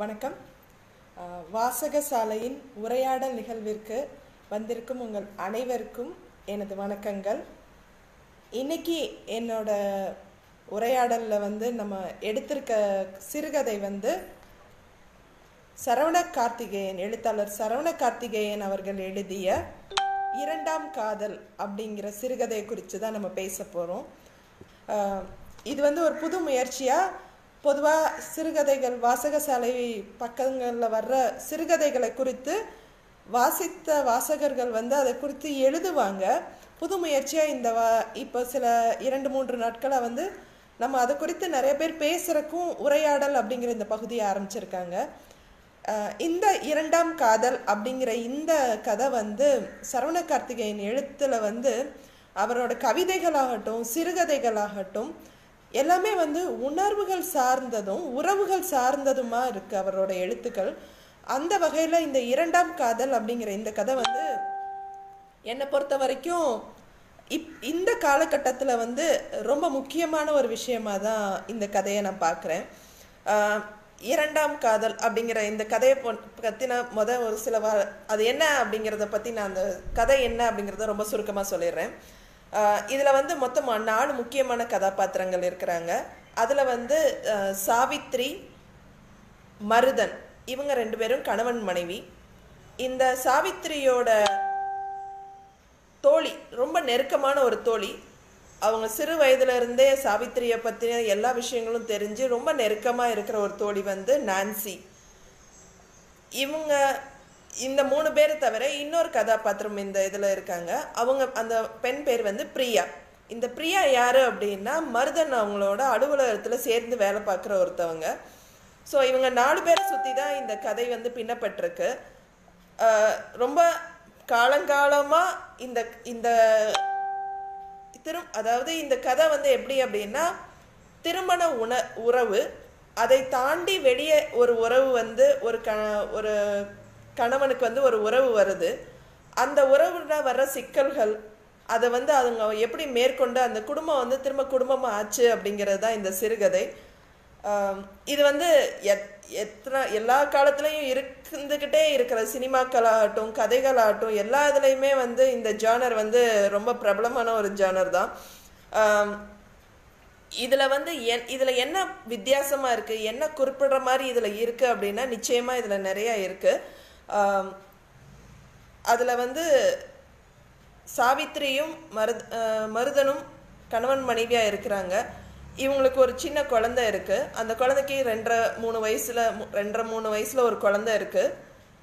வணக்கம் அஹ், வாசகசாலையின் உரையாடல் நிகழ்விற்கு வந்திருக்கும் உங்கள் அனைவருக்கும் எனது வணக்கங்கள் இன்னைக்கு என்னோட உரையாடலில் வந்து நம்ம எடுத்திருக்க சிறுகதை வந்து சரவண கார்த்திகேயன் எழுத்தாளர் சரவண கார்த்திகேயன் அவர்கள் எழுதிய இரண்டாம் காதல் அப்படிங்கிற சிறுகதையை குறித்து தான் நம்ம பேச போகிறோம் இது வந்து ஒரு புது முயற்சியாக பொதுவாக சிறுகதைகள் வாசகசாலை பக்கங்களில் வர்ற சிறுகதைகளை குறித்து வாசித்த வாசகர்கள் வந்து அதை குறித்து எழுதுவாங்க புது முயற்சியாக இந்த வா இப்போ சில இரண்டு மூன்று நாட்களாக வந்து நம்ம அதை குறித்து நிறைய பேர் பேசுகிறக்கும் உரையாடல் அப்படிங்கிற இந்த பகுதியை ஆரம்பிச்சிருக்காங்க அஹ் இந்த இரண்டாம் காதல் அப்படிங்கிற இந்த கதை வந்து சரவண கார்த்திகேயன் எழுத்துல வந்து அவரோட கவிதைகளாகட்டும் சிறுகதைகளாகட்டும் எல்லாமே வந்து உணர்வுகள் சார்ந்ததும் உறவுகள் சார்ந்ததுமா இருக்கு அவரோட எழுத்துக்கள் அந்த வகையில் இந்த இரண்டாம் காதல் அப்படிங்கிற இந்த கதை வந்து என்னை பொறுத்த வரைக்கும் இப் இந்த காலகட்டத்தில் வந்து ரொம்ப முக்கியமான ஒரு விஷயமா தான் இந்த கதையை நான் பார்க்குறேன் இரண்டாம் காதல் அப்படிங்கிற இந்த கதையை பற்றின முத ஒரு சில வா அது என்ன அப்படிங்கிறத பற்றி நான் அந்த கதை என்ன அப்படிங்கிறத ரொம்ப சுருக்கமாக சொல்லிடுறேன் இதில் வந்து மொத்தமாக நாலு முக்கியமான கதாபாத்திரங்கள் இருக்கிறாங்க அதில் வந்து அஹ், சாவித்ரி மருதன் இவங்க ரெண்டு பேரும் கணவன் மனைவி இந்த சாவித்திரியோட தோழி ரொம்ப நெருக்கமான ஒரு தோழி அவங்க சிறு வயதுல இருந்தே சாவித்திரியை பற்றின எல்லா விஷயங்களும் தெரிஞ்சு ரொம்ப நெருக்கமாக இருக்கிற ஒரு தோழி வந்து நான்சி இவங்க இந்த மூணு பேரை தவிர இன்னொரு கதாபாத்திரம் இந்த இதில் இருக்காங்க அவங்க அந்த பெண் பேர் வந்து பிரியா இந்த பிரியா யாரு அப்படின்னா மருதன் அவங்களோட அலுவலகத்தில் சேர்ந்து வேலை பார்க்குற ஒருத்தவங்க ஸோ இவங்க நாலு பேரை சுற்றி தான் இந்த கதை வந்து பின்னப்பட்டிருக்கு ஆஹ் ரொம்ப காலங்காலமாக இந்த இந்த திரும் அதாவது இந்த கதை வந்து எப்படி அப்படின்னா திருமண உண உறவு அதை தாண்டி வெளியே ஒரு உறவு வந்து ஒரு க ஒரு கணவனுக்கு வந்து ஒரு உறவு வருது அந்த உறவுல வர்ற சிக்கல்கள் அதை வந்து அதுங்க எப்படி மேற்கொண்டு அந்த குடும்பம் வந்து திரும்ப குடும்பமாக ஆச்சு அப்படிங்கிறது தான் இந்த சிறுகதை ஆம், இது வந்து எத் எத்தனை எல்லா காலத்துலேயும் இருந்துக்கிட்டே இருக்கிற சினிமாக்களாகட்டும் கதைகளாகட்டும் எல்லா இதுலேயுமே வந்து இந்த ஜானர் வந்து ரொம்ப பிரபலமான ஒரு ஜானர் தான் ஆம், இதில் வந்து என் இதில் என்ன வித்தியாசமாக இருக்குது என்ன குறிப்பிடுற மாதிரி இதில் இருக்குது அப்படின்னா நிச்சயமாக இதில் நிறையா இருக்குது அதில் வந்து சாவித்திரியும் மருத் அஹ் மருதனும் கணவன் மனைவியாக இருக்கிறாங்க இவங்களுக்கு ஒரு சின்ன குழந்தை இருக்குது அந்த குழந்தைக்கு ரெண்டரை மூணு வயசில் ரெண்டரை மூணு வயசில் ஒரு குழந்தை இருக்குது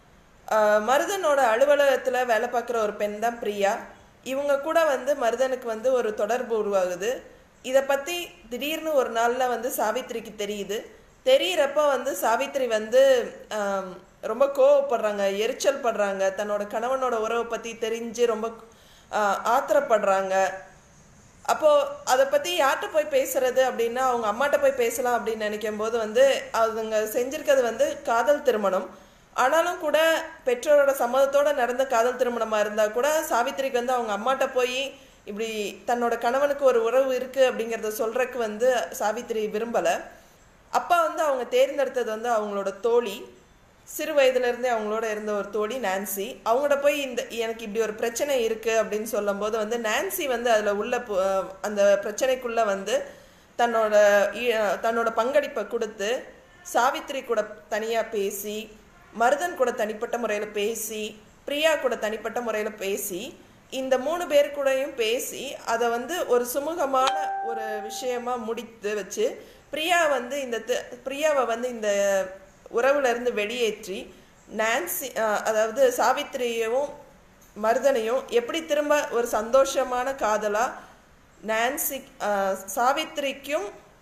ஆஹ் மருதனோட அலுவலகத்தில் வேலை பார்க்குற ஒரு பெண் தான் பிரியா இவங்க கூட வந்து மருதனுக்கு வந்து ஒரு தொடர்பு உருவாகுது இதை பற்றி திடீர்னு ஒரு நாளில் வந்து சாவித்திரிக்கு தெரியுது தெரியிறப்ப வந்து சாவித்திரி வந்து ஆம், ரொம்ப கோவப்படுறாங்க எரிச்சல் படுறாங்க தன்னோட கணவனோட உறவை பற்றி தெரிஞ்சு ரொம்ப ஆஹ், ஆத்திரப்படுறாங்க அப்போது அதை பற்றி யார்கிட்ட போய் பேசுறது அப்படின்னா அவங்க அம்மாட்ட போய் பேசலாம் அப்படின்னு நினைக்கும் போது வந்து அவங்க செஞ்சிருக்கிறது வந்து காதல் திருமணம் ஆனாலும் கூட பெற்றோரோட சம்மதத்தோட நடந்த காதல் திருமணமாக இருந்தால் கூட சாவித்திரிக்கு வந்து அவங்க அம்மாட்ட போய் இப்படி தன்னோட கணவனுக்கு ஒரு உறவு இருக்குது அப்படிங்கிறத சொல்கிறதுக்கு வந்து சாவித்திரி விரும்பலை அப்பா வந்து அவங்க தேர்ந்தெடுத்தது வந்து அவங்களோட தோழி சிறு வயதுலேருந்தே அவங்களோட இருந்த ஒரு தோழி நான்சி அவங்களோட போய் இந்த எனக்கு இப்படி ஒரு பிரச்சனை இருக்குது அப்படின்னு சொல்லும்போது வந்து நான்சி வந்து அதில் உள்ள பு- அந்த பிரச்சனைக்குள்ளே வந்து தன்னோட ஈ- தன்னோட பங்களிப்பை கொடுத்து சாவித்திரி கூட தனியாக பேசி மருதன் கூட தனிப்பட்ட முறையில் பேசி பிரியா கூட தனிப்பட்ட முறையில் பேசி இந்த மூணு பேர் கூடயும் பேசி அதை வந்து ஒரு சுமூகமான ஒரு விஷயமா முடித்து வச்சு பிரியா வந்து இந்த தி- பிரியாவை வந்து இந்த உறவுல இருந்து வெளியேற்றி நான்சி அஹ், அதாவது சாவித்திரியவும் மருதனையும் எப்படி திரும்ப ஒரு சந்தோஷமான காதலா நான்சி அஹ், சாவித்திரிக்கும்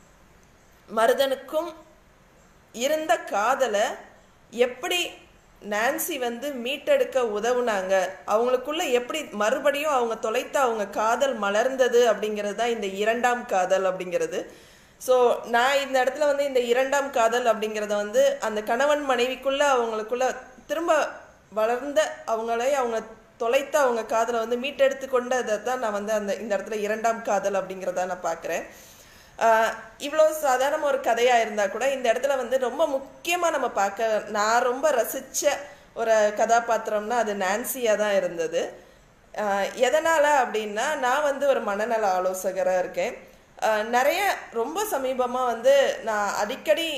மருதனுக்கும் இருந்த காதலை எப்படி நான்சி வந்து மீட்டெடுக்க உதவுனாங்க அவங்களுக்குள்ள எப்படி மறுபடியும் அவங்க தொலைத்த அவங்க காதல் மலர்ந்தது அப்படிங்கிறது தான் இந்த இரண்டாம் காதல் அப்படிங்கிறது ஸோ நான் இந்த இடத்துல வந்து இந்த இரண்டாம் காதல் அப்படிங்கிறத வந்து அந்த கணவன் மனைவிக்குள்ள அவங்களுக்குள்ள திரும்ப வளர்ந்த அவங்களே அவங்க தொலைத்த அவங்க காதலை வந்து மீட்டெடுத்து கொண்டதை தான் நான் வந்து அந்த இந்த இடத்துல இரண்டாம் காதல் அப்படிங்கிறத நான் பார்க்குறேன் இவ்வளோ சாதாரண ஒரு கதையாக இருந்தால் கூட இந்த இடத்துல வந்து ரொம்ப முக்கியமாக நம்ம பார்க்க நான் ரொம்ப ரசித்த ஒரு கதாபாத்திரம்னா அது நான்சியாக தான் இருந்தது ஆஹ் எதனால் அப்படின்னா நான் வந்து ஒரு மனநல ஆலோசகராக இருக்கேன் ஆஹ் நிறைய ரொம்ப சமீபமாக வந்து நான் அடிக்கடி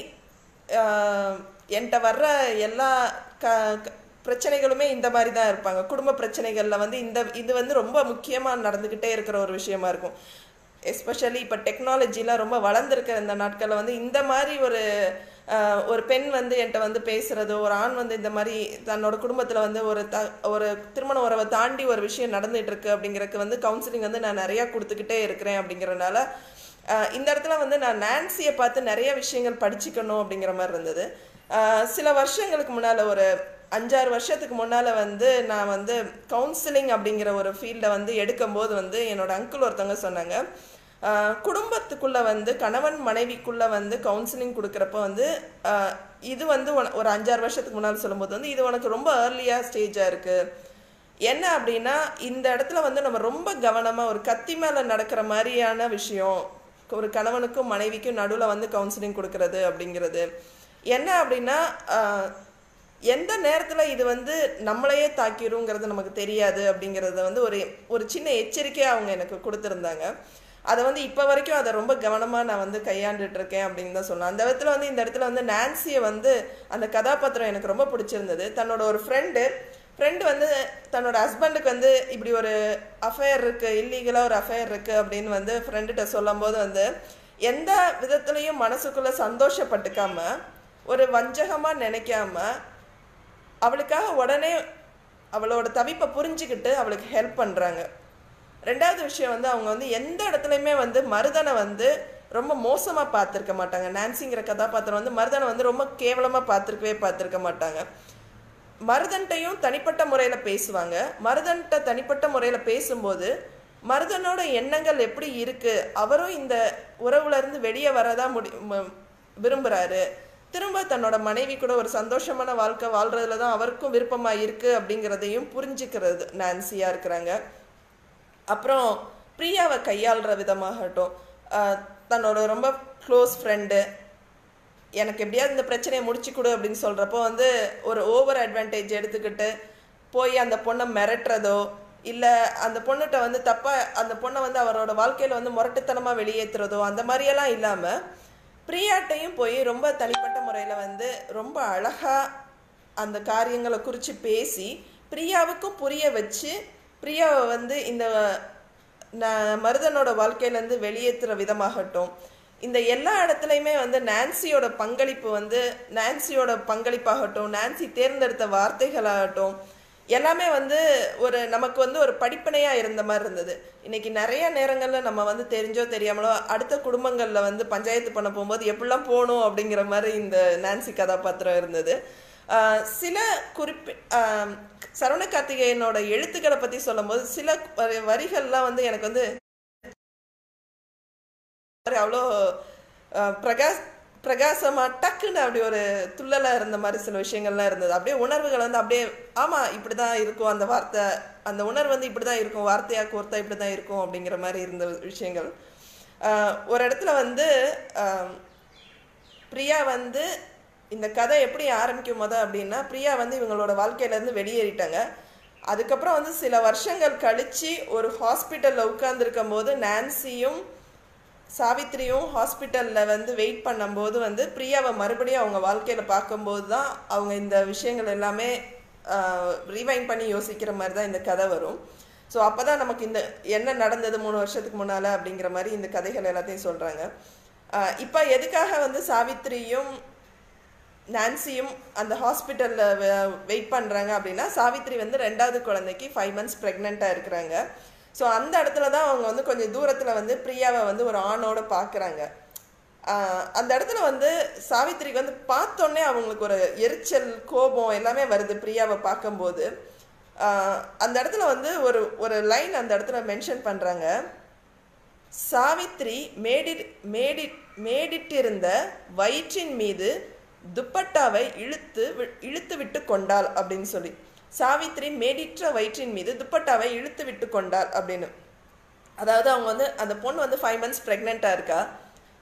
ஆஹ் என்கிட்ட வர்ற எல்லா க க- பிரச்சனைகளுமே இந்த மாதிரி தான் இருப்பாங்க குடும்ப பிரச்சனைகளில் வந்து இந்த இது வந்து ரொம்ப முக்கியமாக நடந்துக்கிட்டே இருக்கிற ஒரு விஷயமா இருக்கும் எஸ்பெஷலி இப்போ டெக்னாலஜிலாம் ரொம்ப வளர்ந்துருக்கிற இந்த நாட்களில் வந்து இந்த மாதிரி ஒரு ஆஹ், ஒரு பெண் வந்து என்கிட்ட வந்து பேசுகிறதோ ஒரு ஆண் வந்து இந்த மாதிரி தன்னோட குடும்பத்தில் வந்து ஒரு த ஒரு திருமண உறவை தாண்டி ஒரு விஷயம் நடந்துட்டு இருக்கு அப்படிங்கறதுக்கு வந்து கவுன்சிலிங் வந்து நான் நிறையா கொடுத்துக்கிட்டே இருக்கிறேன் அப்படிங்கறனால ஆஹ், இந்த இடத்துல வந்து நான் நான்சியை பார்த்து நிறைய விஷயங்கள் படிச்சுக்கணும் அப்படிங்கிற மாதிரி இருந்தது ஆஹ், சில வருஷங்களுக்கு முன்னால் ஒரு அஞ்சாறு வருஷத்துக்கு முன்னால் வந்து நான் வந்து கவுன்சிலிங் அப்படிங்கிற ஒரு ஃபீல்டை வந்து எடுக்கும்போது வந்து என்னோட அங்கிள் ஒருத்தவங்க சொன்னாங்க ஆஹ், குடும்பத்துக்குள்ள வந்து கணவன் மனைவிக்குள்ள வந்து கவுன்சிலிங் கொடுக்குறப்ப வந்து ஆஹ், இது வந்து உன- ஒரு அஞ்சாறு வருஷத்துக்கு முன்னால் சொல்லும்போது வந்து இது உனக்கு ரொம்ப ஏர்லியாக ஸ்டேஜாக இருக்குது என்ன அப்படின்னா இந்த இடத்துல வந்து நம்ம ரொம்ப கவனமாக ஒரு கத்தி மேலே நடக்கிற மாதிரியான விஷயம் ஒரு கணவனுக்கும் மனைவிக்கும் நடுவில் வந்து கவுன்சிலிங் கொடுக்கறது அப்படிங்கிறது என்ன அப்படின்னா ஆஹ், எந்த நேரத்தில் இது வந்து நம்மளையே தாக்கிருங்கிறது நமக்கு தெரியாது அப்படிங்கிறத வந்து ஒரு ஒரு சின்ன எச்சரிக்கையாக அவங்க எனக்கு கொடுத்துருந்தாங்க அதை வந்து இப்போ வரைக்கும் அதை ரொம்ப கவனமாக நான் வந்து கையாண்டுட்டு இருக்கேன் அப்படின்னு தான் சொன்னேன் அந்த விதத்தில் வந்து இந்த இடத்துல வந்து நான்சியை வந்து அந்த கதாபாத்திரம் எனக்கு ரொம்ப பிடிச்சிருந்தது தன்னோட ஒரு ஃப்ரெண்டு ஃப்ரெண்டு வந்து தன்னோட ஹஸ்பண்டுக்கு வந்து இப்படி ஒரு அஃபேர் இருக்குது இல்லீகலாக ஒரு அஃபேர் இருக்குது அப்படின்னு வந்து ஃப்ரெண்டுகிட்ட சொல்லும்போது வந்து எந்த விதத்துலையும் மனசுக்குள்ளே சந்தோஷப்பட்டுக்காம ஒரு வஞ்சகமாக நினைக்காம அவளுக்காக உடனே அவளோட தவிப்பை புரிஞ்சுக்கிட்டு அவளுக்கு ஹெல்ப் பண்ணுறாங்க ரெண்டாவது விஷயம் வந்து அவங்க வந்து எந்த இடத்துலையுமே வந்து மருதனை வந்து ரொம்ப மோசமாக பார்த்துருக்க மாட்டாங்க நான்சிங்கிற கதாபாத்திரம் வந்து மருதனை வந்து ரொம்ப கேவலமாக பார்த்துருக்கவே பார்த்துருக்க மாட்டாங்க மருதன்ட்டையும் தனிப்பட்ட முறையில் பேசுவாங்க மருதன்ட்ட தனிப்பட்ட முறையில் பேசும்போது மருதனோட எண்ணங்கள் எப்படி இருக்கு அவரும் இந்த உறவுல இருந்து வெளியே வரதா முடி ம- விரும்புறாரு திரும்ப தன்னோட மனைவி கூட ஒரு சந்தோஷமான வாழ்க்கை வாழ்றதுல தான் அவருக்கும் விருப்பமா இருக்கு அப்படிங்கிறதையும் புரிஞ்சுக்கிறது நான்சியா இருக்கிறாங்க அப்புறம் பிரியாவை கையாளுற விதமாகட்டும் ஆஹ் தன்னோட ரொம்ப க்ளோஸ் ஃப்ரெண்டு எனக்கு எப்படியாவது இந்த பிரச்சனையை முடிச்சு கொடு அப்படின்னு சொல்கிறப்போ வந்து ஒரு ஓவர் அட்வான்டேஜ் எடுத்துக்கிட்டு போய் அந்த பொண்ணை மிரட்டுறதோ இல்லை அந்த பொண்ணுகிட்ட வந்து தப்பாக அந்த பொண்ணை வந்து அவரோட வாழ்க்கையில் வந்து முரட்டுத்தனமாக வெளியேற்றுறதோ அந்த மாதிரியெல்லாம் இல்லாமல் பிரியாட்டையும் போய் ரொம்ப தனிப்பட்ட முறையில் வந்து ரொம்ப அழகாக அந்த காரியங்களை குறித்து பேசி பிரியாவுக்கும் புரிய வச்சு பிரியாவை வந்து இந்த ந- மருதனோட வாழ்க்கையிலேருந்து வெளியேற்றுற விதமாகட்டும் இந்த எல்லா இடத்துலையுமே வந்து நான்சியோட பங்களிப்பு வந்து நான்சியோட பங்களிப்பாகட்டும் நான்சி தேர்ந்தெடுத்த வார்த்தைகளாகட்டும் எல்லாமே வந்து ஒரு நமக்கு வந்து ஒரு படிப்பினையாக இருந்த மாதிரி இருந்தது இன்னைக்கு நிறைய நேரங்களில் நம்ம வந்து தெரிஞ்சோ தெரியாமலோ அடுத்த குடும்பங்களில் வந்து பஞ்சாயத்து பண்ண போகும்போது எப்படிலாம் போகணும் அப்படிங்கிற மாதிரி இந்த நான்சி கதாபாத்திரம் இருந்தது ஆஹ் சில குறிப்பி ஆஹ் சரவண கார்த்திகேயனோட எழுத்துக்களை பற்றி சொல்லும்போது சில வரி- வரிகள்லாம் வந்து எனக்கு வந்து அவ்வளோ ஆஹ் பிரகாஷ் பிரகாசமா டக்குன்னு அப்படி ஒரு துள்ளலா இருந்த மாதிரி சில விஷயங்கள்லாம் இருந்தது அப்படியே உணர்வுகள் வந்து அப்படியே ஆமா இப்படிதான் இருக்கும் அந்த வார்த்தை அந்த உணர்வு வந்து இப்படிதான் இருக்கும் வார்த்தையா கோர்த்தா இப்படிதான் இருக்கும் அப்படிங்கிற மாதிரி இருந்த விஷயங்கள் ஆஹ் ஒரு இடத்துல வந்து ஆஹ் பிரியா வந்து இந்த கதை எப்படி ஆரம்பிக்கும் போது அப்படின்னா பிரியா வந்து இவங்களோட வாழ்க்கையிலேருந்து வெளியேறிட்டாங்க அதுக்கப்புறம் வந்து சில வருஷங்கள் கழிச்சு ஒரு ஹாஸ்பிட்டலில் உட்கார்ந்துருக்கும் போது நான்சியும் சாவித்திரியும் ஹாஸ்பிட்டலில் வந்து வெயிட் பண்ணும்போது வந்து பிரியாவை மறுபடியும் அவங்க வாழ்க்கையில் பார்க்கும்போது தான் அவங்க இந்த விஷயங்கள் எல்லாமே ரீவைண்ட் பண்ணி யோசிக்கிற மாதிரி தான் இந்த கதை வரும் ஸோ அப்போ தான் நமக்கு இந்த என்ன நடந்தது மூணு வருஷத்துக்கு முன்னால் அப்படிங்கிற மாதிரி இந்த கதைகள் எல்லாத்தையும் சொல்கிறாங்க இப்போ எதுக்காக வந்து சாவித்திரியும் நான்சியும் அந்த ஹாஸ்பிட்டலில் வெயிட் பண்ணுறாங்க அப்படின்னா சாவித்ரி வந்து ரெண்டாவது குழந்தைக்கு ஃபைவ் மந்த்ஸ் ப்ரெக்னெண்ட்டாக இருக்கிறாங்க ஸோ அந்த இடத்துல தான் அவங்க வந்து கொஞ்சம் தூரத்தில் வந்து பிரியாவை வந்து ஒரு ஆணோட பார்க்குறாங்க அந்த இடத்துல வந்து சாவித்திரிக்கு வந்து பார்த்தோன்னே அவங்களுக்கு ஒரு எரிச்சல் கோபம் எல்லாமே வருது பிரியாவை பார்க்கும்போது ஆஹ் அந்த இடத்துல வந்து ஒரு ஒரு லைன் அந்த இடத்துல மென்ஷன் பண்ணுறாங்க சாவித்ரி மேடிட் மேடிட் மேடிட்டிருந்த வயிற்றின் மீது துப்பட்டாவை இழுத்து வி- இழுத்து விட்டு கொண்டாள் அப்படின்னு சொல்லி சாவித்ரி மேடிற்ற வயிற்றின் மீது துப்பட்டாவை இழுத்து விட்டு கொண்டாள் அப்படின்னு அதாவது அவங்க வந்து அந்த பொண்ணு வந்து ஃபைவ் மந்த்ஸ் ப்ரெக்னெண்ட்டாக இருக்கா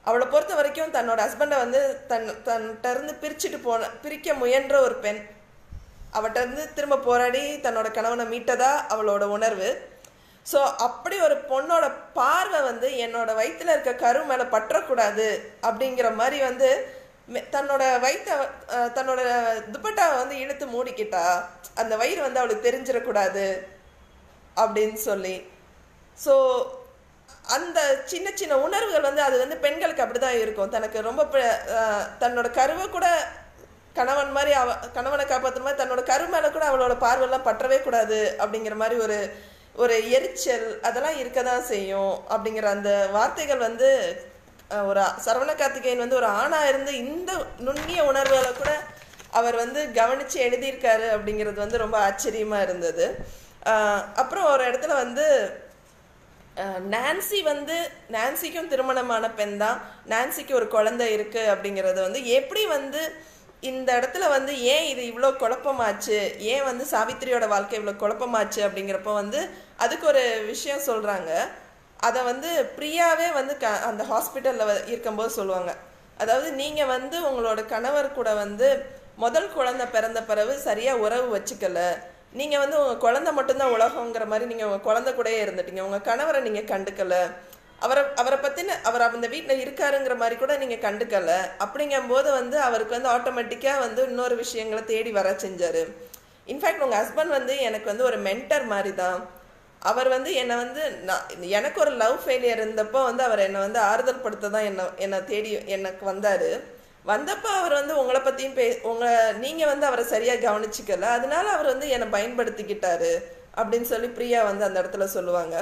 அவளை பொறுத்த வரைக்கும் தன்னோட ஹஸ்பண்டை வந்து தன் தன்கிட்ட இருந்து பிரிச்சுட்டு போன பிரிக்க முயன்ற ஒரு பெண் அவட்ட இருந்து திரும்ப போராடி தன்னோட கணவனை மீட்டதா அவளோட உணர்வு ஸோ அப்படி ஒரு பொண்ணோட பார்வை வந்து என்னோட வயித்துல இருக்க கரு மேலே பற்றக்கூடாது அப்படிங்கிற மாதிரி வந்து மெ- தன்னோட வயிற்ற தன்னோட துப்பட்டாவை வந்து இழுத்து மூடிக்கிட்டா அந்த வயிறு வந்து அவளுக்கு தெரிஞ்சிடக்கூடாது அப்படின்னு சொல்லி ஸோ அந்த சின்ன சின்ன உணர்வுகள் வந்து அது வந்து பெண்களுக்கு அப்படிதான் இருக்கும் தனக்கு ரொம்ப ப- அஹ் தன்னோட கருவை கூட கணவன் மாதிரி அவ கணவனை காப்பாற்றுற மாதிரி தன்னோட கரு மேலே கூட அவளோட பார்வைலாம் பற்றவே கூடாது அப்படிங்கிற மாதிரி ஒரு ஒரு எரிச்சல் அதெல்லாம் இருக்க தான் செய்யும் அப்படிங்கிற அந்த வார்த்தைகள் வந்து அஹ், ஒரு சரவண கார்த்திகேயன் வந்து ஒரு ஆணா இருந்து இந்த நுண்ணிய உணர்வுகளை கூட அவர் வந்து கவனிச்சு எழுதியிருக்காரு அப்படிங்கிறது வந்து ரொம்ப ஆச்சரியமா இருந்தது அஹ், அப்புறம் ஒரு இடத்துல வந்து அஹ், நான்சி வந்து நான்சிக்கும் திருமணமான பெண் தான் நான்சிக்கு ஒரு குழந்தை இருக்கு அப்படிங்கிறது வந்து எப்படி வந்து இந்த இடத்துல வந்து ஏன் இது இவ்வளோ குழப்பமாச்சு ஏன் வந்து சாவித்திரியோட வாழ்க்கை இவ்வளோ குழப்பமாச்சு அப்படிங்கிறப்ப வந்து அதுக்கு ஒரு விஷயம் சொல்றாங்க அதை வந்து பிரியாவே வந்து க அந்த ஹாஸ்பிட்டலில் இருக்கும்போது சொல்லுவாங்க அதாவது நீங்கள் வந்து உங்களோட கணவர் கூட வந்து முதல் குழந்தை பிறந்த பிறகு சரியாக உறவு வச்சுக்கல நீங்கள் வந்து உங்கள் குழந்தை மட்டும்தான் உலகங்கிற மாதிரி நீங்கள் உங்கள் குழந்தை கூடயே இருந்துட்டீங்க உங்கள் கணவரை நீங்கள் கண்டுக்கல அவரை அவரை பற்றின அவர் அந்த வீட்டில் இருக்காருங்கிற மாதிரி கூட நீங்கள் கண்டுக்கல அப்படிங்கும்போது வந்து அவருக்கு வந்து ஆட்டோமேட்டிக்காக வந்து இன்னொரு விஷயங்களை தேடி வர செஞ்சார் இன்ஃபேக்ட் உங்கள் ஹஸ்பண்ட் வந்து எனக்கு வந்து ஒரு மென்டர் மாதிரி தான் அவர் வந்து என்னை வந்து நான் எனக்கு ஒரு லவ் ஃபெயிலியர் இருந்தப்போ வந்து அவர் என்னை வந்து ஆறுதல் படுத்த தான் என்னை என்னை தேடி எனக்கு வந்தார் வந்தப்போ அவர் வந்து உங்களை பற்றியும் பே உங்கள் நீங்கள் வந்து அவரை சரியாக கவனிச்சிக்கல அதனால அவர் வந்து என்னை பயன்படுத்திக்கிட்டாரு அப்படின்னு சொல்லி பிரியா வந்து அந்த இடத்துல சொல்லுவாங்க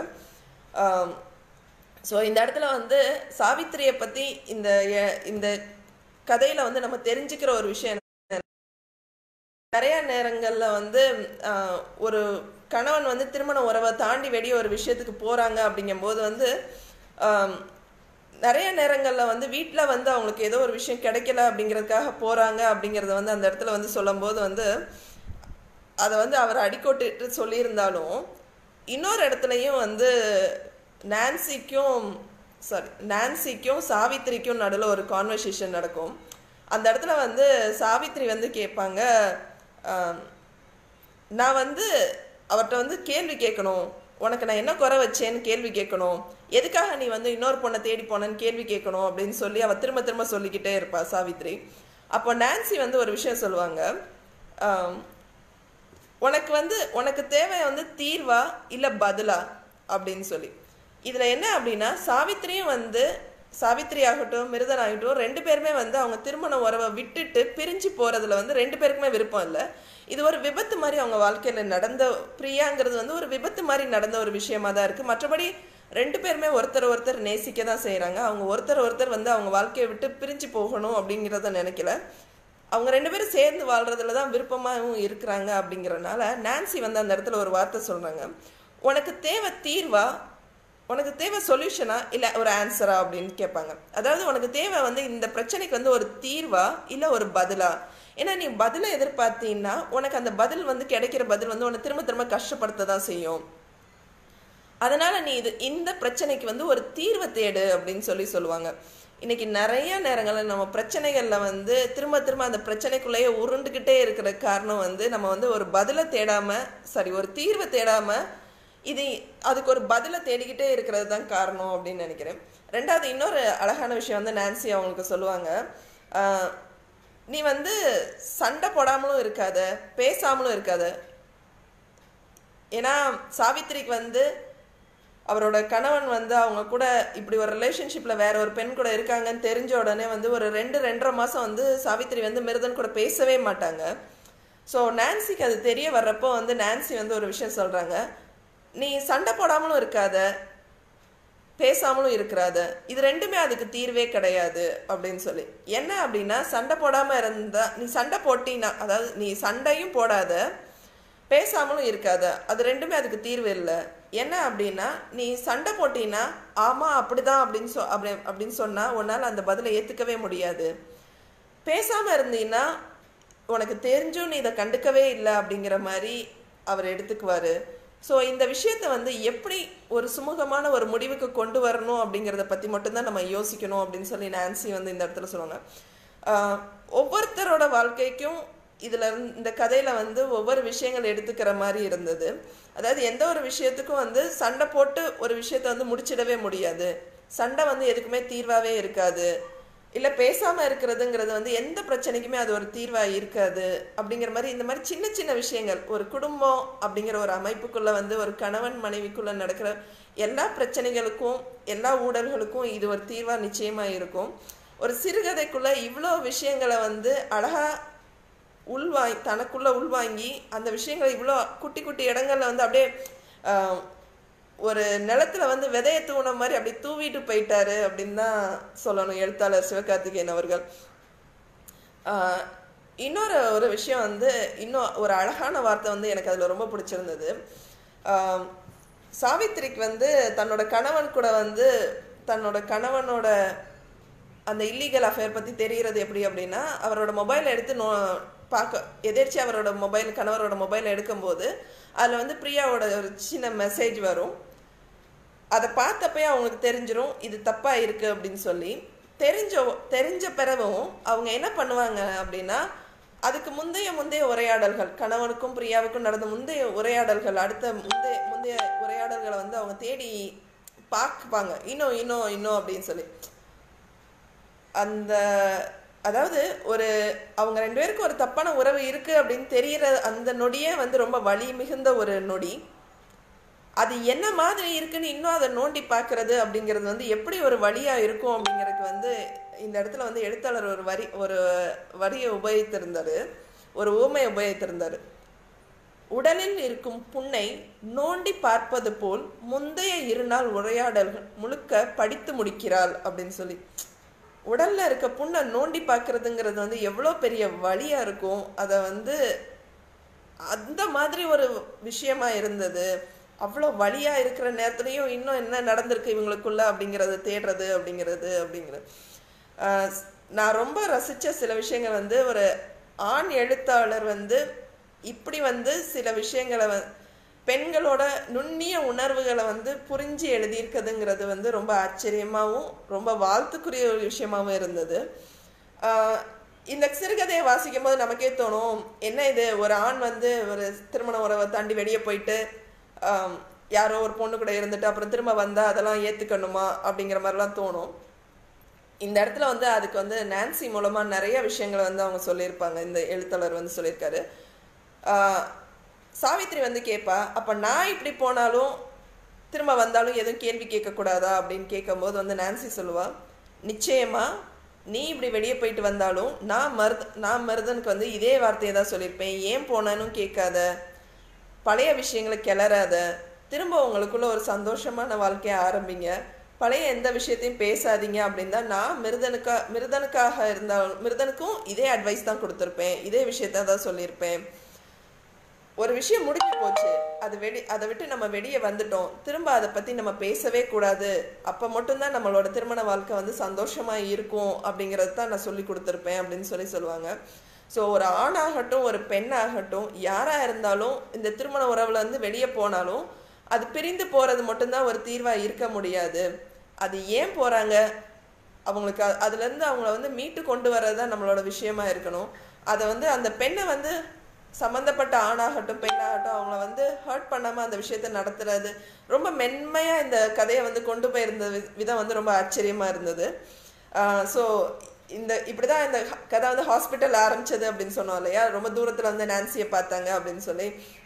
ஸோ இந்த இடத்துல வந்து சாவித்திரியை பற்றி இந்த எ- இந்த கதையில் வந்து நம்ம தெரிஞ்சுக்கிற ஒரு விஷயம் நிறைய நேரங்கள்ல வந்து ஆஹ், ஒரு கணவன் வந்து திருமண உறவை தாண்டி வெளியே ஒரு விஷயத்துக்கு போறாங்க அப்படிங்கும்போது வந்து ஆம், நிறைய நேரங்கள்ல வந்து வீட்டில் வந்து அவங்களுக்கு ஏதோ ஒரு விஷயம் கிடைக்கல அப்படிங்கிறதுக்காக போறாங்க அப்படிங்கிறத வந்து அந்த இடத்துல வந்து சொல்லும்போது வந்து அதை வந்து அவர் அடிக்கோட்டுட்டு சொல்லியிருந்தாலும் இன்னொரு இடத்துலையும் வந்து நான்சிக்கும் சாரி நான்சிக்கும் சாவித்திரிக்கும் நடுவில் ஒரு கான்வர்சேஷன் நடக்கும் அந்த இடத்துல வந்து சாவித்திரி வந்து கேட்பாங்க ஆம், நான் வந்து அவர்கிட்ட வந்து கேள்வி கேட்கணும் உனக்கு நான் என்ன குறை வச்சேன்னு கேள்வி கேட்கணும் எதுக்காக நீ வந்து இன்னொரு பொண்ணை தேடி போனேன்னு கேள்வி கேட்கணும் அப்படின்னு சொல்லி அவ திரும்ப திரும்ப சொல்லிக்கிட்டே இருப்பா சாவித்ரி அப்போ நான்சி வந்து ஒரு விஷயம் சொல்லுவாங்க ஆம், உனக்கு வந்து உனக்கு தேவை வந்து தீர்வா இல்லை பதிலா அப்படின்னு சொல்லி இதில் என்ன அப்படின்னா சாவித்திரியும் வந்து சாவித்திரி ஆகட்டும் மிருதன் ஆகட்டும் ரெண்டு பேருமே வந்து அவங்க திருமண உறவை விட்டுட்டு பிரிஞ்சு போகிறதுல வந்து ரெண்டு பேருக்குமே விருப்பம் இல்லை இது ஒரு விபத்து மாதிரி அவங்க வாழ்க்கையில் நடந்த பிரியாங்கிறது வந்து ஒரு விபத்து மாதிரி நடந்த ஒரு விஷயமா தான் இருக்குது மற்றபடி ரெண்டு பேருமே ஒருத்தர் ஒருத்தர் நேசிக்க தான் செய்கிறாங்க அவங்க ஒருத்தர் ஒருத்தர் வந்து அவங்க வாழ்க்கையை விட்டு பிரிஞ்சு போகணும் அப்படிங்கிறத நினைக்கல அவங்க ரெண்டு பேரும் சேர்ந்து வாழ்றதுல தான் விருப்பமாகவும் இருக்கிறாங்க அப்படிங்கிறனால நான்சி வந்து அந்த இடத்துல ஒரு வார்த்தை சொல்றாங்க உனக்கு தேவை தீர்வா உனக்கு தேவை சொல்யூஷனா இல்லை ஒரு ஆன்சரா அப்படின்னு கேட்பாங்க அதாவது உனக்கு தேவை வந்து இந்த பிரச்சனைக்கு வந்து ஒரு தீர்வா இல்லை ஒரு பதிலா ஏன்னா நீ பதிலை எதிர்பார்த்தீங்கன்னா உனக்கு அந்த பதில் வந்து கிடைக்கிற பதில் வந்து உன்னை திரும்ப திரும்ப கஷ்டப்படுத்த தான் செய்யும் அதனால நீ இது இந்த பிரச்சனைக்கு வந்து ஒரு தீர்வை தேடு அப்படின்னு சொல்லி சொல்லுவாங்க இன்னைக்கு நிறைய நேரங்களில் நம்ம பிரச்சனைகள்ல வந்து திரும்ப திரும்ப அந்த பிரச்சனைக்குள்ளேயே உருண்டுக்கிட்டே இருக்கிற காரணம் வந்து நம்ம வந்து ஒரு பதிலை தேடாம சாரி ஒரு தீர்வை தேடாம இது அதுக்கு ஒரு பதிலை தேடிக்கிட்டே இருக்கிறது தான் காரணம் அப்படின்னு நினைக்கிறேன் ரெண்டாவது இன்னொரு அழகான விஷயம் வந்து நான்சி அவங்களுக்கு சொல்லுவாங்க ஆஹ், நீ வந்து சண்டை போடாமலும் இருக்காத பேசாமலும் இருக்காத ஏன்னா சாவித்திரிக்கு வந்து அவரோட கணவன் வந்து அவங்க கூட இப்படி ஒரு ரிலேஷன்ஷிப்ல வேற ஒரு பெண் கூட இருக்காங்கன்னு தெரிஞ்ச உடனே வந்து ஒரு ரெண்டு ரெண்டரை மாசம் வந்து சாவித்திரி வந்து மிருதன் கூட பேசவே மாட்டாங்க ஸோ நான்சிக்கு அது தெரிய வர்றப்போ வந்து நான்சி வந்து ஒரு விஷயம் சொல்றாங்க நீ சண்டை போடாமலும் இருக்காத பேசாமலும் இருக்கிறாத இது ரெண்டுமே அதுக்கு தீர்வே கிடையாது அப்படின்னு சொல்லி என்ன அப்படின்னா சண்டை போடாம இருந்தா நீ சண்டை போட்டினா அதாவது நீ சண்டையும் போடாத பேசாமலும் இருக்காத அது ரெண்டுமே அதுக்கு தீர்வு இல்லை என்ன அப்படின்னா நீ சண்டை போட்டினா ஆமா அப்படிதான் அப்படின்னு சொ அப்படி அப்படின்னு சொன்னா உன்னால அந்த பதிலை ஏத்துக்கவே முடியாது பேசாம இருந்தீன்னா உனக்கு தெரிஞ்சும் நீ இதை கண்டுக்கவே இல்லை அப்படிங்கிற மாதிரி அவர் எடுத்துக்குவாரு ஸோ இந்த விஷயத்தை வந்து எப்படி ஒரு சுமூகமான ஒரு முடிவுக்கு கொண்டு வரணும் அப்படிங்கிறத பற்றி மட்டும்தான் நம்ம யோசிக்கணும் அப்படின்னு சொல்லி நான்சி வந்து இந்த இடத்துல சொல்லுவாங்க ஆஹ் ஒவ்வொருத்தரோட வாழ்க்கைக்கும் இதில் இந்த கதையில் வந்து ஒவ்வொரு விஷயங்கள் எடுத்துக்கிற மாதிரி இருந்தது அதாவது எந்த ஒரு விஷயத்துக்கும் வந்து சண்டை போட்டு ஒரு விஷயத்தை வந்து முடிச்சிடவே முடியாது சண்டை வந்து எதுக்குமே தீர்வாகவே இருக்காது இல்லை பேசாமல் இருக்கிறதுங்கிறது வந்து எந்த பிரச்சனைக்குமே அது ஒரு தீர்வாக இருக்காது அப்படிங்கிற மாதிரி இந்த மாதிரி சின்ன சின்ன விஷயங்கள் ஒரு குடும்பம் அப்படிங்கிற ஒரு அமைப்புக்குள்ளே வந்து ஒரு கணவன் மனைவிக்குள்ளே நடக்கிற எல்லா பிரச்சனைகளுக்கும் எல்லா ஊழல்களுக்கும் இது ஒரு தீர்வாக நிச்சயமாக இருக்கும் ஒரு சிறுகதைக்குள்ளே இவ்வளோ விஷயங்களை வந்து அழகாக உள்வாங்கி தனக்குள்ளே உள்வாங்கி அந்த விஷயங்களை இவ்வளோ குட்டி குட்டி இடங்கள்ல வந்து அப்படியே ஆஹ், ஒரு நிலத்துல வந்து விதைய தூண மாதிரி அப்படி தூவிட்டு போயிட்டாரு அப்படின்னு தான் சொல்லணும் எழுத்தாளர் சிவகார்த்திகேயன் அவர்கள் ஆஹ், இன்னொரு ஒரு விஷயம் வந்து இன்னும் ஒரு அழகான வார்த்தை வந்து எனக்கு அதில் ரொம்ப பிடிச்சிருந்தது ஆஹ், சாவித்திரிக்கு வந்து தன்னோட கணவன் கூட வந்து தன்னோட கணவனோட அந்த இல்லீகல் அஃபேர் பற்றி தெரிகிறது எப்படி அப்படின்னா அவரோட மொபைல் எடுத்து நோ பார்க்க எதிர்ச்சி அவரோட மொபைல் கணவரோட மொபைல் எடுக்கும்போது அதில் வந்து பிரியாவோட ஒரு சின்ன மெசேஜ் வரும் அதை பார்த்தப்பே அவங்களுக்கு தெரிஞ்சிரும் இது தப்பாக இருக்குது அப்படின்னு சொல்லி தெரிஞ்ச தெரிஞ்ச பிறகும் அவங்க என்ன பண்ணுவாங்க அப்படின்னா அதுக்கு முந்தைய முந்தைய உரையாடல்கள் கணவனுக்கும் பிரியாவுக்கும் நடந்த முந்தைய உரையாடல்கள் அடுத்த முந்தைய முந்தைய உரையாடல்களை வந்து அவங்க தேடி பார்ப்பாங்க இன்னும் இன்னும் இன்னும் அப்படின்னு சொல்லி அந்த அதாவது ஒரு அவங்க ரெண்டு பேருக்கும் ஒரு தப்பான உறவு இருக்கு அப்படின்னு தெரியற அந்த நொடியே வந்து ரொம்ப வலி மிகுந்த ஒரு நொடி அது என்ன மாதிரி இருக்குன்னு இன்னும் அதை நோண்டி பார்க்கறது அப்படிங்கிறது வந்து எப்படி ஒரு வழியா இருக்கும் அப்படிங்கிறதுக்கு வந்து இந்த இடத்துல வந்து எழுத்தாளர் ஒரு வரி ஒரு வரியை உபயோகித்திருந்தாரு ஒரு ஊமையை உபயோகித்திருந்தாரு உடலில் இருக்கும் புண்ணை நோண்டி பார்ப்பது போல் முந்தைய இருநாள் உரையாடல்கள் முழுக்க படித்து முடிக்கிறாள் அப்படின்னு சொல்லி உடல்ல இருக்க புண்ணை நோண்டி பார்க்கறதுங்கிறது வந்து எவ்வளோ பெரிய வழியா இருக்கும் அதை வந்து அந்த மாதிரி ஒரு விஷயமா இருந்தது அவ்வளோ வழியா இருக்கிற நேரத்துலையும் இன்னும் என்ன நடந்திருக்கு இவங்களுக்குள்ள அப்படிங்கிறத தேடுறது அப்படிங்கிறது அப்படிங்கிறது ஆஹ் நான் ரொம்ப ரசிச்ச சில விஷயங்கள் வந்து ஒரு ஆண் எழுத்தாளர் வந்து இப்படி வந்து சில விஷயங்களை வ பெண்களோட நுண்ணிய உணர்வுகளை வந்து புரிஞ்சு எழுதியிருக்குதுங்கிறது வந்து ரொம்ப ஆச்சரியமாகவும் ரொம்ப வாழ்த்துக்குரிய ஒரு விஷயமாவும் இருந்தது ஆஹ் இந்த சிறுகதையை வாசிக்கும் போது நமக்கே தோணும் என்ன இது ஒரு ஆண் வந்து ஒரு திருமண உறவை தாண்டி வெளியே போயிட்டு ஆம், யாரோ ஒரு பொண்ணு கூட இருந்துட்டு அப்புறம் திரும்ப வந்தா அதெல்லாம் ஏத்துக்கணுமா அப்படிங்கிற மாதிரிலாம் தோணும் இந்த இடத்துல வந்து அதுக்கு வந்து நான்சி மூலமா நிறைய விஷயங்களை வந்து அவங்க சொல்லியிருப்பாங்க இந்த எழுத்தாளர் வந்து சொல்லியிருக்காரு ஆஹ், சாவித்திரி வந்து கேட்பா அப்ப நான் இப்படி போனாலும் திரும்ப வந்தாலும் எதுவும் கேள்வி கேட்கக்கூடாதா அப்படின்னு கேட்கும்போது வந்து நான்சி சொல்லுவா நிச்சயமா நீ இப்படி வெளியே போயிட்டு வந்தாலும் நான் மருத நான் மருதனுக்கு வந்து இதே வார்த்தையை தான் சொல்லியிருப்பேன் ஏன் போனாலும் கேட்காத பழைய விஷயங்களை கிளறாத திரும்ப உங்களுக்குள்ள ஒரு சந்தோஷமான வாழ்க்கையை ஆரம்பிங்க பழைய எந்த விஷயத்தையும் பேசாதீங்க அப்படின்னு தான் நான் மிருதனுக்கா மிருதனுக்காக இருந்தாலும் மிருதனுக்கும் இதே அட்வைஸ் தான் கொடுத்துருப்பேன் இதே விஷயத்த தான் சொல்லியிருப்பேன் ஒரு விஷயம் முடிஞ்சு போச்சு அது வெடி அதை விட்டு நம்ம வெளியே வந்துட்டோம் திரும்ப அதை பற்றி நம்ம பேசவே கூடாது அப்போ மட்டும்தான் நம்மளோட திருமண வாழ்க்கை வந்து சந்தோஷமா இருக்கும் அப்படிங்கிறது தான் நான் சொல்லி கொடுத்துருப்பேன் அப்படின்னு சொல்லி சொல்லுவாங்க ஸோ ஒரு ஆணாகட்டும் ஒரு பெண்ணாகட்டும் யாராக இருந்தாலும் இந்த திருமண உறவுல இருந்து வெளியே போனாலும் அது பிரிந்து போகிறது மட்டும்தான் ஒரு தீர்வாக இருக்க முடியாது அது ஏன் போகிறாங்க அவங்களுக்கு அ- அதுலேருந்து அவங்கள வந்து மீட்டு கொண்டு வர்றது தான் நம்மளோட விஷயமா இருக்கணும் அதை வந்து அந்த பெண்ணை வந்து சம்மந்தப்பட்ட ஆணாகட்டும் பெண்ணாகட்டும் அவங்கள வந்து ஹர்ட் பண்ணாமல் அந்த விஷயத்த நடத்துறது ரொம்ப மென்மையாக இந்த கதையை வந்து கொண்டு போயிருந்த வி- விதம் வந்து ரொம்ப ஆச்சரியமாக இருந்தது ஸோ இந்த இப்படி தான் இந்த ஹ- கதை வந்து ஹாஸ்பிட்டல் ஆரம்பிச்சது அப்படின்னு சொன்னோம் இல்லையா ரொம்ப தூரத்தில் வந்து நான்சியை பார்த்தாங்க அப்படின்னு சொல்லி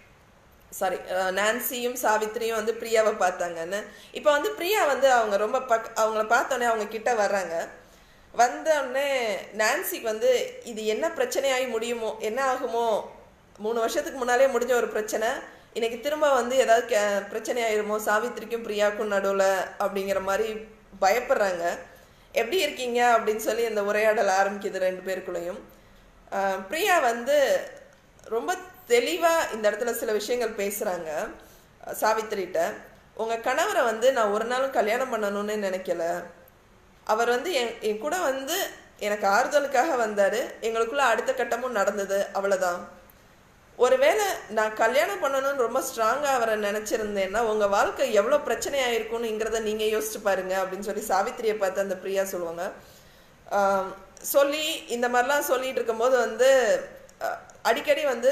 சாரி நான்சியும் சாவித்திரியும் வந்து பிரியாவை பார்த்தாங்கன்னு இப்போ வந்து பிரியா வந்து அவங்க ரொம்ப பக் அவங்கள பார்த்தோன்னே அவங்க கிட்ட வர்றாங்க வந்த உடனே நான்சிக்கு வந்து இது என்ன பிரச்சனையாகி முடியுமோ என்ன ஆகுமோ மூணு வருஷத்துக்கு முன்னாலே முடிஞ்ச ஒரு பிரச்சனை இன்னைக்கு திரும்ப வந்து ஏதாவது கே பிரச்சனை ஆயிருமோ சாவித்திரிக்கும் பிரியாவுக்கும் நடுவில் அப்படிங்கிற மாதிரி பயப்படுறாங்க எப்படி இருக்கீங்க அப்படின்னு சொல்லி இந்த உரையாடல் ஆரம்பிக்குது ரெண்டு பேருக்குள்ளேயும் ஆஹ் பிரியா வந்து ரொம்ப தெளிவாக இந்த இடத்துல சில விஷயங்கள் பேசுகிறாங்க சாவித்திரிட்ட உங்கள் கணவரை வந்து நான் ஒரு நாளும் கல்யாணம் பண்ணணும்னு நினைக்கல அவர் வந்து என் என் கூட வந்து எனக்கு ஆறுதலுக்காக வந்தார் எங்களுக்குள்ள அடுத்த கட்டமும் நடந்தது அவ்வளோதான் ஒருவேளை நான் கல்யாணம் பண்ணணும்னு ரொம்ப ஸ்ட்ராங்காக அவரை நினச்சிருந்தேன்னா உங்கள் வாழ்க்கை எவ்வளோ பிரச்சனையாக இருக்கும்னுங்கிறத நீங்கள் யோசிச்சு பாருங்க அப்படின்னு சொல்லி சாவித்திரியை பார்த்து அந்த பிரியா சொல்லுவாங்க ஆம், சொல்லி இந்த மாதிரிலாம் சொல்லிட்டு இருக்கும்போது வந்து அஹ், அடிக்கடி வந்து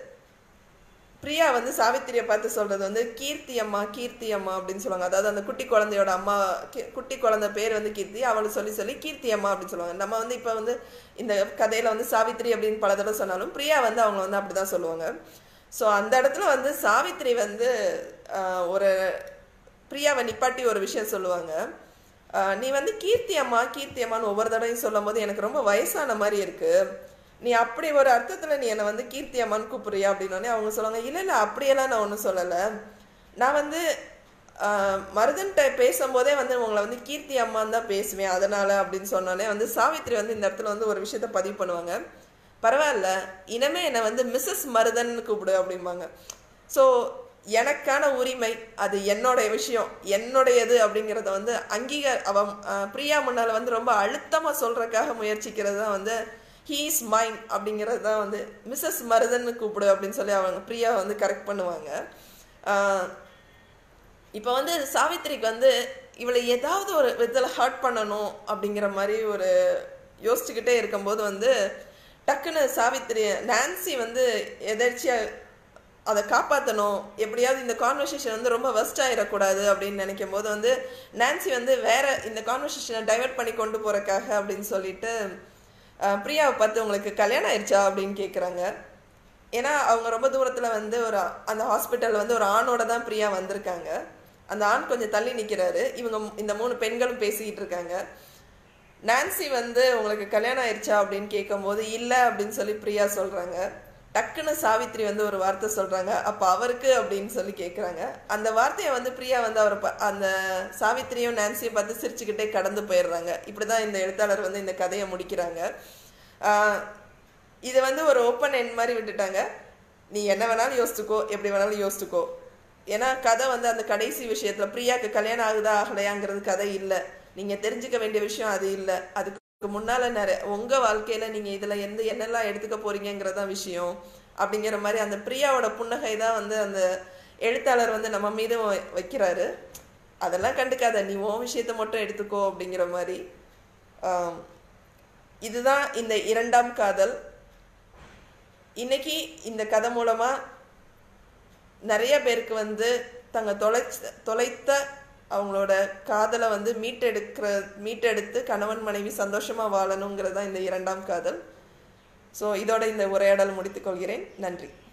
பிரியா வந்து சாவித்திரியை பார்த்து சொல்றது வந்து கீர்த்தி அம்மா கீர்த்தி அம்மா அப்படின்னு சொல்லுவாங்க அதாவது அந்த குட்டி குழந்தையோட அம்மா கி- குட்டி குழந்தை பேர் வந்து கீர்த்தி அவளை சொல்லி சொல்லி கீர்த்தி அம்மா அப்படின்னு சொல்லுவாங்க நம்ம வந்து இப்போ வந்து இந்த கதையில வந்து சாவித்திரி அப்படின்னு பல தடவை சொன்னாலும் பிரியா வந்து அவங்க வந்து அப்படிதான் சொல்லுவாங்க ஸோ அந்த இடத்துல வந்து சாவித்திரி வந்து ஆஹ், ஒரு பிரியாவை நிப்பாட்டி ஒரு விஷயம் சொல்லுவாங்க ஆஹ், நீ வந்து கீர்த்தி அம்மா கீர்த்தி அம்மான்னு ஒவ்வொரு தடவையும் சொல்லும் போது எனக்கு ரொம்ப வயசான மாதிரி இருக்கு நீ அப்படி ஒரு அர்த்தத்துல நீ என்னை வந்து கீர்த்தி அம்மான்னு கூப்பிடுறியா அப்படின்னோடனே அவங்க சொல்லுவாங்க இல்லை இல்லை அப்படியெல்லாம் நான் ஒன்றும் சொல்லலை நான் வந்து ஆஹ், மருதன்ட்ட பேசும்போதே வந்து உங்களை வந்து கீர்த்தி அம்மான்னு தான் பேசுவேன் அதனால அப்படின்னு சொன்னோடனே வந்து சாவித்திரி வந்து இந்த இடத்துல வந்து ஒரு விஷயத்த பதிவு பண்ணுவாங்க பரவாயில்ல இனிமே என்னை வந்து மிஸ்ஸஸ் மருதன் கூப்பிடு அப்படிம்பாங்க ஸோ எனக்கான உரிமை அது என்னுடைய விஷயம் என்னுடையது அப்படிங்கிறத வந்து அங்கீகார அவ அஹ், பிரியா முன்னால் வந்து ரொம்ப அழுத்தமாக சொல்றதுக்காக முயற்சிக்கிறது தான் வந்து ஹீ இஸ் மைன் அப்படிங்கிறது தான் வந்து மிஸ்ஸஸ் மருதன் கூப்பிடு அப்படின்னு சொல்லி அவங்க பிரியா வந்து கரெக்ட் பண்ணுவாங்க ஆஹ், இப்போ வந்து சாவித்திரிக்கு வந்து இவளை ஏதாவது ஒரு விதத்தில் ஹர்ட் பண்ணணும் அப்படிங்கிற மாதிரி ஒரு யோசிச்சுக்கிட்டே இருக்கும்போது வந்து டக்குன்னு சாவித்திரி நான்சி வந்து எதர்ச்சியா அதை காப்பாற்றணும் எப்படியாவது இந்த கான்வர்சேஷன் வந்து ரொம்ப வெஸ்ட் ஆயிடக்கூடாது அப்படின்னு நினைக்கும் போது வந்து நான்சி வந்து வேற இந்த கான்வர்சேஷனை டைவர்ட் பண்ணி கொண்டு போறக்காக அப்படின்னு சொல்லிட்டு அஹ், பிரியாவை பார்த்து உங்களுக்கு கல்யாணம் ஆயிடுச்சா அப்படின்னு கேட்குறாங்க ஏன்னா அவங்க ரொம்ப தூரத்தில் வந்து ஒரு அந்த ஹாஸ்பிட்டல் வந்து ஒரு ஆணோட தான் பிரியா வந்திருக்காங்க அந்த ஆண் கொஞ்சம் தள்ளி நிற்கிறாரு இவங்க மு- இந்த மூணு பெண்களும் பேசிக்கிட்டு இருக்காங்க நான்சி வந்து உங்களுக்கு கல்யாணம் ஆயிடுச்சா அப்படின்னு கேட்கும்போது இல்லை அப்படின்னு சொல்லி பிரியா சொல்கிறாங்க டக்குன்னு சாவித்ரி வந்து ஒரு வார்த்தை சொல்கிறாங்க அப்போ அவருக்கு அப்படின்னு சொல்லி கேட்குறாங்க அந்த வார்த்தையை வந்து பிரியா வந்து அவரை பா- அந்த சாவித்திரியும் நான்சியும் பார்த்து சிரிச்சுக்கிட்டே கடந்து போயிடுறாங்க இப்படி தான் இந்த எழுத்தாளர் வந்து இந்த கதையை முடிக்கிறாங்க ஆஹ் இதை வந்து ஒரு ஓப்பன் எண்ட் மாதிரி விட்டுட்டாங்க நீ என்ன வேணாலும் யோசிச்சுக்கோ எப்படி வேணாலும் யோசிச்சுக்கோ ஏன்னா கதை வந்து அந்த கடைசி விஷயத்துல பிரியாக்கு கல்யாணம் ஆகுதா ஆகலையாங்கிறது கதை இல்லை நீங்க தெரிஞ்சுக்க வேண்டிய விஷயம் அது இல்லை அதுக்கு முன்னால நிறைய உங்க வாழ்க்கையில நீங்க இதுல எந்த என்னெல்லாம் எடுத்துக்க போறீங்கிறது தான் விஷயம் அப்படிங்கிற மாதிரி அந்த பிரியாவோட புன்னகை தான் வந்து அந்த எழுத்தாளர் வந்து நம்ம மீது வ- வைக்கிறாரு அதெல்லாம் கண்டுக்காத நீ உன் விஷயத்த மட்டும் எடுத்துக்கோ அப்படிங்கிற மாதிரி ஆம், இதுதான் இந்த இரண்டாம் காதல் இன்னைக்கு இந்த கதை மூலமா நிறைய பேருக்கு வந்து தங்க தொலைச்ச தொலைத்த அவங்களோட காதலை வந்து மீட்டெடுக்கிற மீட்டெடுத்து கணவன் மனைவி சந்தோஷமா வாழணுங்கிறது தான் இந்த இரண்டாம் காதல் ஸோ இதோட இந்த உரையாடல் முடித்துக்கொள்கிறேன் நன்றி